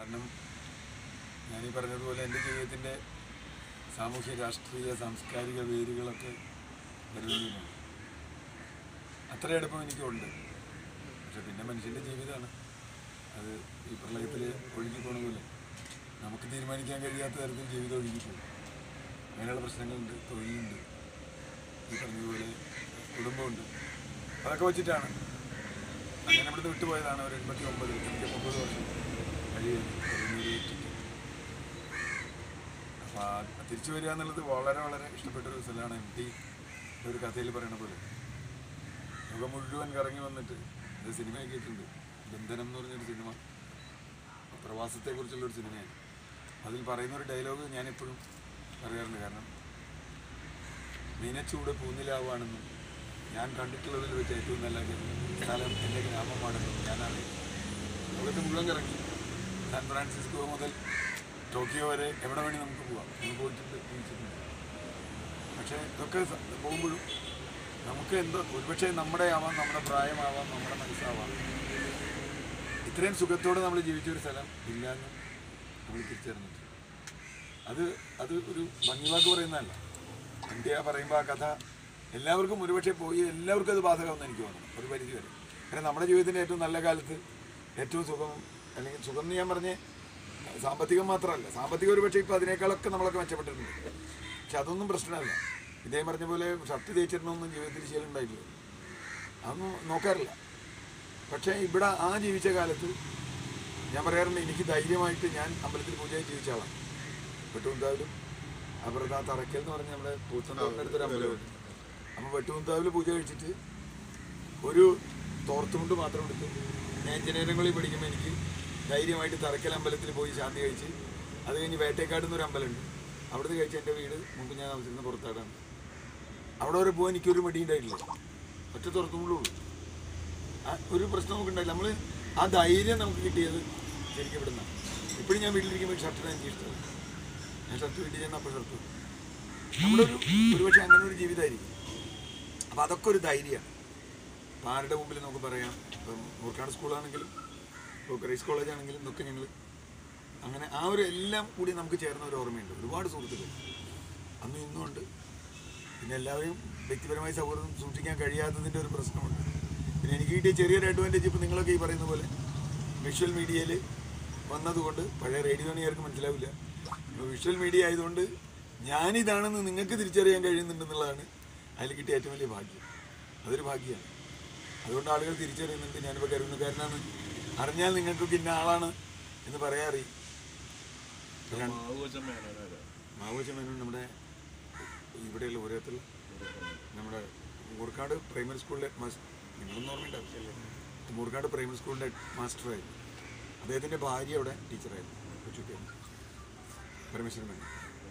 കാരണം ഞാനീ പറഞ്ഞതുപോലെ എൻ്റെ ജീവിതത്തിൻ്റെ സാമൂഹ്യ രാഷ്ട്രീയ സാംസ്കാരിക വേരുകളൊക്കെ കരുതുന്നതാണ് അത്ര അടുപ്പം എനിക്കുണ്ട് പക്ഷെ പിന്നെ മനുഷ്യൻ്റെ ജീവിതമാണ് അത് ഈ പ്രളയത്തിൽ ഒഴുകി പോണ പോലെ നമുക്ക് തീരുമാനിക്കാൻ കഴിയാത്ത തരത്തിൽ ജീവിതം ഒഴുകി പോകും അങ്ങനെയുള്ള പ്രശ്നങ്ങളുണ്ട് തൊഴിലുണ്ട് ഈ പറഞ്ഞതുപോലെ കുടുംബമുണ്ട് അതൊക്കെ വെച്ചിട്ടാണ് അങ്ങനെ ഇവിടുന്ന് വിട്ടുപോയതാണ് ഒരു എൺപത്തി ഒമ്പത് എനിക്ക് മുപ്പത് വർഷം കഴിയുന്നു അപ്പോൾ ആ തിരിച്ചു വരിക എന്നുള്ളത് വളരെ വളരെ ഇഷ്ടപ്പെട്ട ഒരു സ്ഥലമാണ് എം ടി ഒരു കഥയിൽ പറയുന്ന പോലെ ലോകം മുഴുവൻ കറങ്ങി വന്നിട്ട് ഇത് സിനിമയൊക്കെ ഇട്ടുണ്ട് ബന്ധനം എന്ന് പറഞ്ഞൊരു സിനിമ പ്രവാസത്തെക്കുറിച്ചുള്ള ഒരു സിനിമയാണ് അതിൽ പറയുന്ന ഒരു ഡയലോഗ് ഞാനെപ്പോഴും പറയാറുണ്ട് കാരണം മീനച്ചൂട് പൂനിലാവാണെന്നും ഞാൻ കണ്ടിട്ടുള്ളതിൽ വെച്ച് ഏറ്റവും നല്ല സ്ഥലം എൻ്റെ ഗ്രാമമാണെന്നും ഞാൻ അറിയാം ലോകത്ത് മുഴുവൻ കറങ്ങി സാൻ ഫ്രാൻസിസ്കോ മുതൽ ടോക്കിയോ വരെ എവിടെ വേണി നമുക്ക് പോവാം നമ്മൾ പോയിട്ടുണ്ട് ജീവിച്ചിട്ടുണ്ട് പക്ഷേ ഇതൊക്കെ സ- പോകുമ്പോഴും നമുക്ക് എന്തോ ഒരുപക്ഷെ നമ്മുടെ ആവാം നമ്മുടെ പ്രായമാവാം നമ്മുടെ മനസ്സാവാം ഇത്രയും സുഖത്തോടെ നമ്മൾ ജീവിച്ച ഒരു സ്ഥലം ഇല്ലാന്ന് നമ്മൾ തിരിച്ചറിഞ്ഞിട്ട് അത് അത് ഒരു ഭംഗിവാക്ക് പറയുന്നതല്ല എൻ്റെ ആ പറയുമ്പോൾ ആ കഥ എല്ലാവർക്കും ഒരുപക്ഷെ പോയി എല്ലാവർക്കും അത് ബാധകമെന്ന് എനിക്ക് തോന്നുന്നു ഒരു പരിധി വരെ കാരണം നമ്മുടെ ജീവിതത്തിൻ്റെ ഏറ്റവും നല്ല കാലത്ത് ഏറ്റവും സുഖം അല്ലെങ്കിൽ സുഖം എന്ന് ഞാൻ പറഞ്ഞേ സാമ്പത്തികം മാത്രമല്ല സാമ്പത്തികം ഒരുപക്ഷെ ഇപ്പോൾ അതിനേക്കാളൊക്കെ നമ്മളൊക്കെ മെച്ചപ്പെട്ടിട്ടുണ്ട് പക്ഷെ അതൊന്നും പ്രശ്നമല്ല ഇദ്ദേഹം പറഞ്ഞ പോലെ ഷർട്ട് തേച്ചിടണമെന്നും ജീവിതത്തിൽ ശീലം ഉണ്ടായിട്ടില്ല അതൊന്നും നോക്കാറില്ല പക്ഷേ ഇവിടെ ആ ജീവിച്ച കാലത്ത് ഞാൻ പറയാറുണ്ട് എനിക്ക് ധൈര്യമായിട്ട് ഞാൻ അമ്പലത്തിൽ പൂജയായി ജീവിച്ച ആളാണ് വെട്ടുമുന്താവിലും അപ്പുറത്ത് ആ തറയ്ക്കൽ എന്ന് പറഞ്ഞ നമ്മുടെ പൂച്ചന്തോറിൻ്റെ അടുത്തൊരു അമ്പലമുണ്ട് അപ്പോൾ വെട്ടുമുന്താവിൽ പൂജ കഴിച്ചിട്ട് ഒരു തോർത്തുമുണ്ട് മാത്രം എടുത്ത് ഞാൻ എഞ്ചിനീയറിംഗ് കോളേജിൽ പഠിക്കുമ്പോൾ എനിക്ക് ധൈര്യമായിട്ട് തറയ്ക്കൽ അമ്പലത്തിൽ പോയി ശാന്തി കഴിച്ച് അത് കഴിഞ്ഞ് വേട്ടേക്കാട് എന്നൊരു അമ്പലമുണ്ട് അവിടുന്ന് കഴിച്ച് എൻ്റെ വീട് മുമ്പ് ഞാൻ താമസിക്കുന്ന പുറത്താടാണ് അവിടെ വരെ പോകാൻ എനിക്കൊരു മടി ഉണ്ടായിട്ടില്ല ഒറ്റ തുറത്തുമുള്ളൂ ആ ഒരു പ്രശ്നം നമുക്ക് ഉണ്ടായില്ല നമ്മൾ ആ ധൈര്യം നമുക്ക് കിട്ടിയത് ശരിക്കും ഇവിടുന്ന ഇപ്പോഴും ഞാൻ വീട്ടിലിരിക്കുമ്പോൾ ഷർട്ടിന് എനിക്ക് ഇഷ്ടമല്ല ഞാൻ ഷർട്ട് വീട്ടിൽ ചെന്നപ്പോൾ ഷർട്ട് നമ്മുടെ ഒരു ഒരുപക്ഷെ അങ്ങനെ ഒരു ജീവിതമായിരിക്കും അപ്പം അതൊക്കെ ഒരു ധൈര്യമാണ് അപ്പം ആരുടെ മുമ്പിൽ നമുക്ക് പറയാം ഇപ്പം മൂർക്കാട് സ്കൂളാണെങ്കിലും ഇപ്പോൾ ക്രൈസ് കോളേജ് ആണെങ്കിലും ഇതൊക്കെ ഞങ്ങൾ അങ്ങനെ ആ ഒരു എല്ലാം കൂടി നമുക്ക് ചേർന്ന ഒരു ഓർമ്മയുണ്ട് ഒരുപാട് സുഹൃത്തുക്കൾ അന്നും ഇന്നും ഉണ്ട് പിന്നെ എല്ലാവരെയും വ്യക്തിപരമായ സൗഹൃദം സൂക്ഷിക്കാൻ കഴിയാത്തതിൻ്റെ ഒരു പ്രശ്നമുണ്ട് പിന്നെ എനിക്ക് കിട്ടിയ ചെറിയൊരു അഡ്വാൻറ്റേജ് ഇപ്പോൾ നിങ്ങളൊക്കെ ഈ പറയുന്ന പോലെ വിഷ്വൽ മീഡിയയിൽ വന്നതുകൊണ്ട് പഴയ റേഡിയോണിയാർക്ക് മനസ്സിലാവില്ല ഇപ്പോൾ വിഷ്വൽ മീഡിയ ആയതുകൊണ്ട് ഞാനിതാണെന്ന് നിങ്ങൾക്ക് തിരിച്ചറിയാൻ കഴിയുന്നുണ്ടെന്നുള്ളതാണ് അതിൽ കിട്ടിയ ഏറ്റവും വലിയ ഭാഗ്യം അതൊരു ഭാഗ്യമാണ് അതുകൊണ്ട് ആളുകൾ തിരിച്ചറിയുന്നുണ്ട് ഞാനിപ്പോൾ കരുണക്കാരനാണ് അറിഞ്ഞാൽ നിങ്ങൾക്കൊക്കെ ഇന്ന ആളാണ് എന്ന് പറയാറി മാവോച്ച മേനോൻ നമ്മുടെ ഇവിടെയുള്ള ഓരോരുത്തർ നമ്മുടെ മൂർക്കാട് പ്രൈമറി സ്കൂളിലെ മാസ് നിങ്ങളൊന്നും ഓർമ്മയുണ്ടാവില്ല മൂർക്കാട് പ്രൈമറി സ്കൂളിൻ്റെ മാസ്റ്ററായിരുന്നു അദ്ദേഹത്തിൻ്റെ ഭാര്യ അവിടെ ടീച്ചറായിരുന്നു കൊച്ചുട്ടിയാണ് പരമേശ്വരൻ മേനോൻ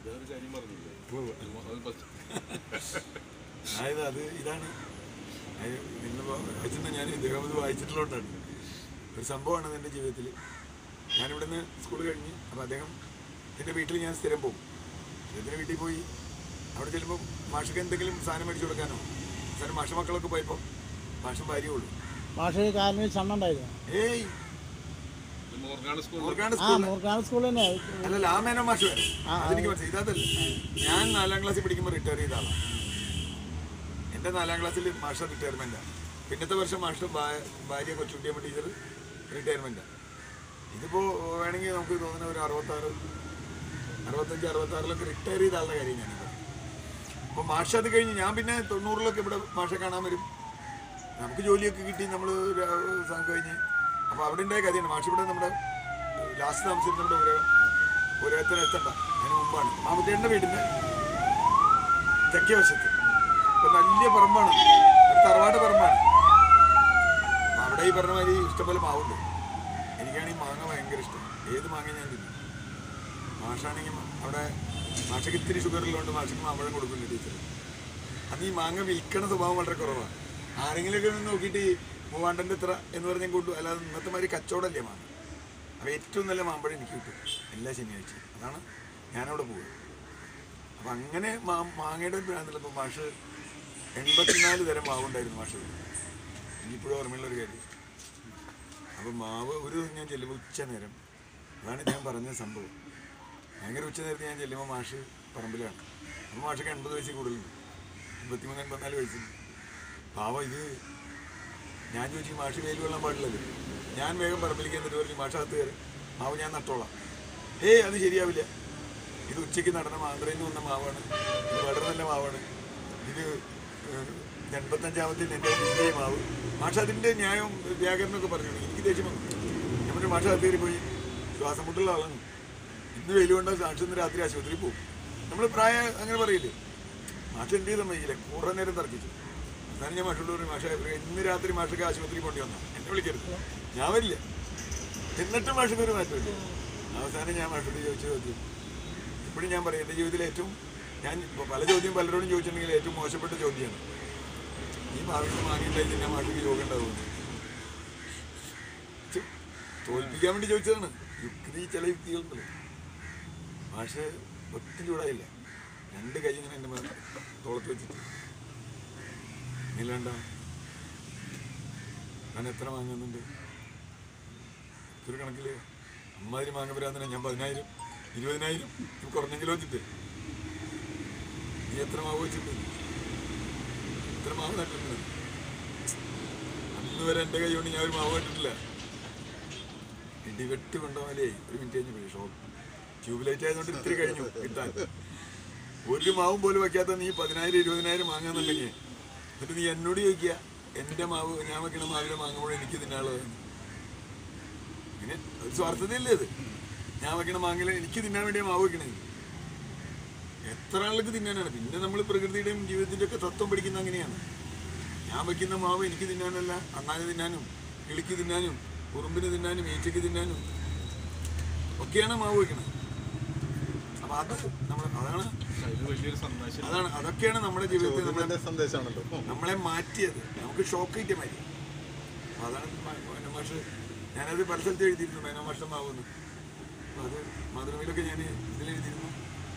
ഉവ്വ്. അതായത് അത് ഇതാണ് നിങ്ങൾ വായിച്ചിട്ട് ഞാൻ ഇദ്ദേഹം ഇത് വായിച്ചിട്ടുള്ളതുകൊണ്ടാണ് ഒരു സംഭവമാണ് എൻ്റെ ജീവിതത്തിൽ ഞാനിവിടുന്ന് സ്കൂൾ കഴിഞ്ഞ് അപ്പോൾ അദ്ദേഹം എൻ്റെ വീട്ടിൽ ഞാൻ സ്ഥിരം പോകും അദ്ദേഹത്തിൻ്റെ വീട്ടിൽ പോയി അവിടെ ചെല്ലുമ്പോൾ മാഷക്ക് എന്തെങ്കിലും സാധനം മേടിച്ചു കൊടുക്കാനോ സാധനം മാഷ മക്കളൊക്കെ പോയപ്പോൾ മാഷം ഭാര്യയുള്ളൂ മാഷ് കാലിന് ചണ്ണുണ്ടായിരുന്നു ഏയ് ഓർക്കാണ്ട് ആ സ്കൂളിൽ മൂർക്കാട് സ്കൂളിൽ തന്നെ അല്ലല്ല ആ മേനോ മാഷ് വരെ അതെനിക്ക് മനസ്സിലായി ഇതല്ല ഞാൻ നാലാം ക്ലാസ്സിൽ പഠിക്കുമ്പോൾ റിട്ടയർ ചെയ്ത ആളാണ് എൻ്റെ നാലാം ക്ലാസ്സിൽ മാഷ റിട്ടയർമെൻറ്റാണ് പിന്നത്തെ വർഷം മാഷ ഭാര്യ കൊച്ചുട്ടിയമ്മ ടീച്ചർ റിട്ടയർമെൻറ്റാണ് ഇതിപ്പോൾ വേണമെങ്കിൽ നമുക്ക് തോന്നുന്ന ഒരു അറുപത്താറ് അറുപത്തഞ്ച് അറുപത്താറിലൊക്കെ റിട്ടയർ ചെയ്ത ആളുടെ കാര്യം ഞാനിത് അപ്പോൾ മാഷ അത് കഴിഞ്ഞ് ഞാൻ പിന്നെ തൊണ്ണൂറിലൊക്കെ ഇവിടെ മാഷ കാണാൻ വരും നമുക്ക് ജോലിയൊക്കെ കിട്ടി നമ്മൾ കഴിഞ്ഞ് അപ്പോൾ അവിടെ ഉണ്ടായ കഥയാണ് മാഷ് ഇവിടെ നമ്മുടെ ലാസ്റ്റ് താമസിച്ചിട്ട് നമ്മുടെ ഒരു ഒരേത്തര എത്തണ്ട അതിന് മുമ്പാണ് മാമത്തേട്ടൻ്റെ വീടിൻ്റെ തെക്കേ വശത്ത് ഇപ്പം വലിയ പറമ്പാണ് ഒരു തറവാട് പറമ്പാണ് അപ്പൊ അവിടെ ഈ പറഞ്ഞ മാതിരി ഇഷ്ടംപോലെ മാവുണ്ട് എനിക്കാണെങ്കിൽ മാങ്ങ ഭയങ്കര ഇഷ്ടം ഏത് മാങ്ങ ഞാൻ തിന്നും മാഷാണെങ്കിൽ അവിടെ മാഷക്ക് ഇത്തിരി ഷുഗറുള്ളതുകൊണ്ട് മാഷക്ക് മാമ്പഴം കൊടുക്കില്ല ടീച്ചർ അന്ന് ഈ മാങ്ങ വിൽക്കണ സ്വഭാവം വളരെ കുറവാണ് ആരെങ്കിലുമൊക്കെ ഒന്ന് നോക്കിയിട്ട് ഈ മൂവാണ്ടൻ്റെ ഇത്ര എന്ന് പറഞ്ഞാൽ കൊണ്ടു അല്ലാതെ ഇന്നത്തെ മാതിരി കച്ചവടമല്ലേ മാങ്ങ അപ്പോൾ ഏറ്റവും നല്ല മാമ്പഴം എനിക്ക് കിട്ടും എല്ലാ ശനിയാഴ്ചയും അതാണ് ഞാനവിടെ പോകുക അപ്പം അങ്ങനെ മാ മാങ്ങയുടെ ഭ്രാന്തിലപ്പോൾ മാഷ് എൺപത്തിനാല് തരം മാവുണ്ടായിരുന്നു മാഷ് എനിക്കിപ്പോഴും ഓർമ്മയുള്ള ഒരു കാര്യം അപ്പം മാവ് ഒരു ദിവസം ഞാൻ ചെല്ലുമ്പോൾ ഉച്ച നേരം അതാണ് ഞാൻ പറഞ്ഞ സംഭവം ഭയങ്കര ഉച്ച നേരത്തെ ഞാൻ ചെല്ലുമ്പോൾ മാഷ് പറമ്പിലാണ് അപ്പോൾ മാഷൊക്കെ എൺപത് വയസ്സിൽ കൂടുതലുണ്ട് എൺപത്തിമൂന്ന് എൺപത്തിനാല് വയസ്സുണ്ട് പാവം ഇത് ഞാൻ ചോദിച്ചു മാഷ് വെയിൽ കൊള്ളാൻ പാടില്ലല്ലോ ഞാൻ വേഗം പറമ്പിലേക്ക് എന്നിട്ട് പറഞ്ഞു മാഷ അകത്ത് കയറി മാവ് ഞാൻ നട്ടോളാം ഏയ് അത് ശരിയാവില്ല ഇത് ഉച്ചയ്ക്ക് നടന്ന ആന്ധ്രയിൽ നിന്ന് വന്ന മാവാണ് ഇത് വളരെ നല്ല മാവാണ് ഇത് ഏഹ്, ഇത് എൺപത്തഞ്ചാമത്തെ എൻ്റെ ഇന്ത്യ മാവ് മാഷ അതിൻ്റെ ന്യായം വ്യാകരണമൊക്കെ പറഞ്ഞു എനിക്ക് ദേഷ്യം വന്നു ഞാൻ പറഞ്ഞു മാഷ അകത്ത് കയറി പോയി ശ്വാസം മുട്ടുള്ള ആളാണ് ഇന്ന് വെയിൽ കൊണ്ടാൽ സാക്ഷി ഇന്ന് രാത്രി ആശുപത്രിയിൽ പോകും നമ്മൾ പ്രായം അങ്ങനെ പറയില്ലേ മാഷ എന്ത് ചെയ്താൽ മതിയില്ല കുറേ നേരം തർക്കിച്ചു എന്നാലും ഞാൻ മാഷോട് പറഞ്ഞു മാഷ ഇന്ന് രാത്രി മാഷക്ക് ആശുപത്രിയിൽ പോണ്ടി വന്നു എന്നെ വിളിക്കരുത് ഞാൻ വരില്ല എന്നിട്ട് മാഷക്ക് ഒരു മാറ്റമില്ല അവസാനം ഞാൻ മാഷോട് ചോദിച്ചു ചോദ്യം ഇപ്പോഴും ഞാൻ പറയും എൻ്റെ ജീവിതത്തിൽ ഏറ്റവും ഞാൻ ഇപ്പോൾ പല ചോദ്യം പലരോടും ചോദിച്ചിട്ടുണ്ടെങ്കിൽ ഏറ്റവും മോശപ്പെട്ട ചോദ്യമാണ് ഈ ഭാവിയിൽ വാങ്ങിയിട്ടായി തന്നെ മാഷക്ക് യോഗ ഉണ്ടാവുമെന്ന് ചെ- തോൽപ്പിക്കാൻ വേണ്ടി ചോദിച്ചതാണ് യുക്തി ചില യുക്തികളുണ്ടല്ലോ മാഷ് ഒട്ടും ചൂടായില്ല രണ്ട് കൈ ഇങ്ങനെ എൻ്റെ മേൽ തോളത്ത് വെച്ചിട്ട് നീലണ്ട ഞാൻ എത്ര വാങ്ങുന്നുണ്ട് ഒരു കണക്കിൽ അമ്മാതിരി വാങ്ങ വരാന്നെ ഞാൻ പതിനായിരം ഇരുപതിനായിരം ഇത് കുറഞ്ഞെങ്കിലും വെച്ചിട്ട് നീ എത്ര മാവ് വെച്ചിട്ട് എത്ര മാവ് നട്ടിട്ടുണ്ട് അന്ന് വരെ എൻ്റെ കൈ കൊണ്ട് ഞാൻ ഒരു മാവ് നട്ടിട്ടില്ല ഇടിവെട്ട് കൊണ്ടുപോയാലേ ഒരു മിനിറ്റ് കഴിഞ്ഞ് പോയി ഷോപ്പ് ട്യൂബ് ലൈറ്റ് ആയതുകൊണ്ട് ഇത്തിരി കഴിഞ്ഞു കിട്ടാൻ ഒരു മാവും പോലും വെക്കാത്ത നീ പതിനായിരം ഇരുപതിനായിരം വാങ്ങാന്നുണ്ടെങ്കിൽ എന്നിട്ട് നീ എന്നോട് ചോദിക്കുക എൻ്റെ മാവ് ഞാൻ വെക്കണ മാവിലെ വാങ്ങുമ്പോൾ എനിക്ക് തിന്നാനുള്ളത് ഇങ്ങനെ ഒരു സ്വാർത്ഥതയല്ലേ ഇത് ഞാൻ വെക്കണ മാങ്ങില് എനിക്ക് തിന്നാൻ വേണ്ടിയാ മാവ് വെക്കണേ എത്ര ആൾക്ക് തിന്നാനാണ് പിന്നെ നമ്മൾ പ്രകൃതിയുടെയും ജീവിതത്തിൻ്റെ ഒക്കെ തത്വം പഠിക്കുന്ന അങ്ങനെയാണ് ഞാൻ വെക്കുന്ന മാവ് എനിക്ക് തിന്നാനല്ല അണ്ണാന് തിന്നാനും കിളിക്ക് തിന്നാനും ഉറുമ്പിന് തിന്നാനും ഈച്ചയ്ക്ക് തിന്നാനും ഒക്കെയാണ് മാവ് വെക്കണത് അപ്പം അത് നമ്മൾ അതാണ് അതിൽ വലിയൊരു സന്ദേശം അതാണ് അതൊക്കെയാണ് നമ്മുടെ ജീവിതത്തിൽ നമ്മളെ ചോദ്യത്തിന്റെ സന്ദേശമാണല്ലോ ഉം. നമ്മളെ മാറ്റിയത് നമുക്ക് ഷോക്ക് കിട്ടിയ മാതിരി അപ്പൊ അതാണ് മ- മ- മാഷ് ഞാനത് പല സ്ഥലത്ത് എഴുതിയിരുന്നു മേനോമാഷ്ടമാവുന്നു അത് മാതൃഭൂമിയിലൊക്കെ ഞാൻ ഇതിലെഴുതിയിരുന്നു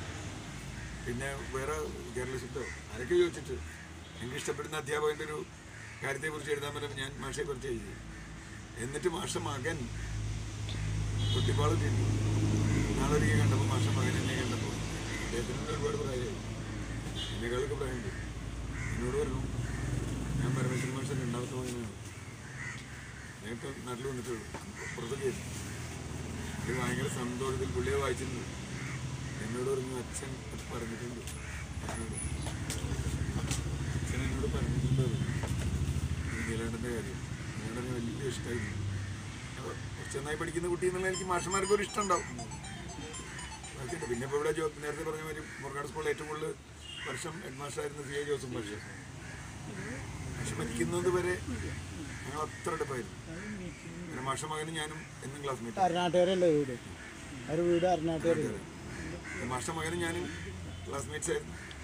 പിന്നെ വേറെ കേരളശുദ്ധോ ആരൊക്കെ ചോദിച്ചിട്ട് എനിക്ക് ഇഷ്ടപ്പെടുന്ന അധ്യാപകൻ്റെ ഒരു കാര്യത്തെക്കുറിച്ച് എഴുതാൻ പറ്റും ഞാൻ മാഷയെ കുറിച്ച് എഴുതി എന്നിട്ട് മാഷ മകൻ കുട്ടിപ്പാളം കിട്ടി നാളൊരിക്കൽ കണ്ടപ്പോൾ മാഷ മകൻ എന്നെ കണ്ടപ്പോൾ അദ്ദേഹത്തിന് ഒരുപാട് പ്രായമായി എന്നെക്കാളൊക്കെ പ്രായമുണ്ട് എന്നോട് പറഞ്ഞു ഞാൻ പരമേശ്വരൻ മാഷ രണ്ടാമത്തെ മകനാണ് നേരത്തെ നാട്ടിൽ വന്നിട്ടുള്ളൂ പുറത്തൊക്കെ ഇത് ഭയങ്കര സന്തോഷത്തിൽ പുള്ളിയെ വായിച്ചിട്ടുണ്ട് എന്നോട് പറഞ്ഞു അച്ഛൻ അത് പറഞ്ഞിട്ടുണ്ട് എന്നോട്. അച്ഛൻ എന്നോട് പറഞ്ഞിട്ടുണ്ട് അത്. ഈ നീലാണ്ടൻ്റെ കാര്യം നീലാണ്ടന് വലിയ ഇഷ്ടമായിരുന്നു അപ്പോൾ കുറച്ച് നന്നായി പഠിക്കുന്ന കുട്ടി എന്നുള്ള എനിക്ക് മാഷന്മാർക്ക് ഒരു ഇഷ്ടം ഉണ്ടാവും അതൊക്കെയുണ്ട് പിന്നെ ഇപ്പോൾ ഇവിടെ ജോ നേരത്തെ പറഞ്ഞ മാതിരി മുറുകാട് സ്കൂളിൽ ഏറ്റവും കൂടുതൽ വർഷം ഹെഡ് മാസ്റ്ററായിരുന്നു സി എ ജോസഫ് മാഷ് മാഷ് മരിക്കുന്നത് വരെ ഞങ്ങൾ അത്ര അടുപ്പായിരുന്നു പിന്നെ മാഷ മകനും ഞാനും എന്നും ക്ലാസ്മേറ്റ് അരുണാട്ടുകാരല്ലേ വീട് ഒരു വീട് അരുണാട്ടുകാർ മാഷ മകനും ഞാനും ക്ലാസ്മേറ്റ്സ് ആയിരുന്നു